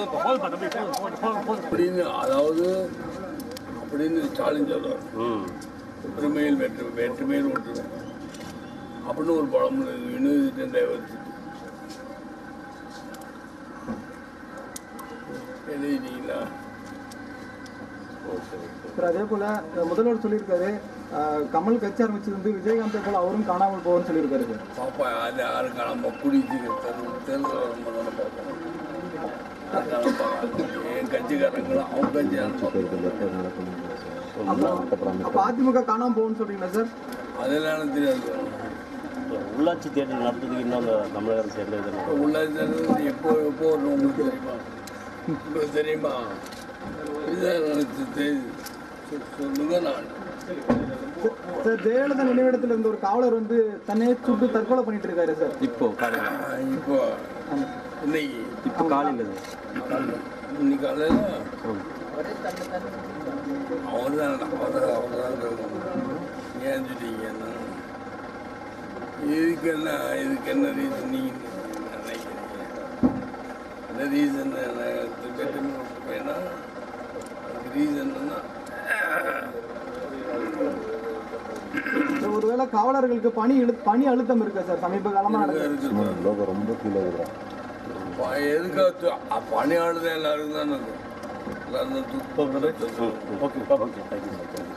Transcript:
அப்படின்னு அதாவது அப்படின்னு ஸ்டாலின் சொல்றார் ம் ஒற்றுமையில் வெற்று வேற்றுமையில் ஒற்றுமை அப்படின்னு ஒரு படம் யூனிவர்சிட்டி டைவர்சிட்டி எழுதிட்டீங்களா சார் அதே போல அஹ், முதல்வர் சொல்லியிருக்காரு அஹ், கமல் கட்சி ஆரம்பிச்சது வந்து விஜயகாந்தை போல அவரும் காணாமல் போகும்னு சொல்லியிருக்காரு சார் பாப்பா அது யாரு காணாம குடிச்சு தேர்தல் தேர்தல் வரும்போது தானே பார்ப்போம் அதனால பார்க்கலாம். என் கட்சிக்காரங்களும் அவங்க கட்சியாரும் அப்புறம் அப்ப அதிமுக காணாம போகும்னு சொல்றீங்களா சார் அதெல்லாம் எனக்கு தெரியாது உள்ளாட்சி தேர்தல் நடத்துறதுக்கு இன்னும் அந்த தமிழக அரசு எந்த விதமான உள்ளாட்சி தேர்தல் எப்போ எப்போ வரும் உங்களுக்கு தெரியுமா உங்களுக்கு தெரியுமா இதுதான் எனக்கு தெரியுது சொ- சொல்லுங்க நான் சார் ஜெயலலிதா நினைவிடத்தில் இருந்த ஒரு காவலர் வந்து தன்னையே சுட்டு தற்கொலை பண்ணிட்டு இருக்காரு சார் இப்போ காலையில் ஆஹ் இப்போ இன்னைக்கு இப்போ காலையில் இன்னைக்கு காலையில் அவர் தான் அவர் தான் அவர் தான் கேட்கணும். ஏன் சொல்லிட்டீங்க இதுக்கு என்ன இதுக்கு என்ன ரீசன் நீங்கள் நினைக்கிறீங்க என்ன ரீசன் திட்டமே வேணா அதுக்கு ரீசன் சார், ஒருவேளை காவலர்களுக்கு பணி எழு பணி அழுத்தம் இருக்கா சார் சமீப காலமா நடக்குது எதுக்கு பணியாளர் எல்லாருக்கும் தான் இருக்கும் எல்லாரும் தான் தூக்கம் ஓகே ஓகே தேங்க்யூ சார்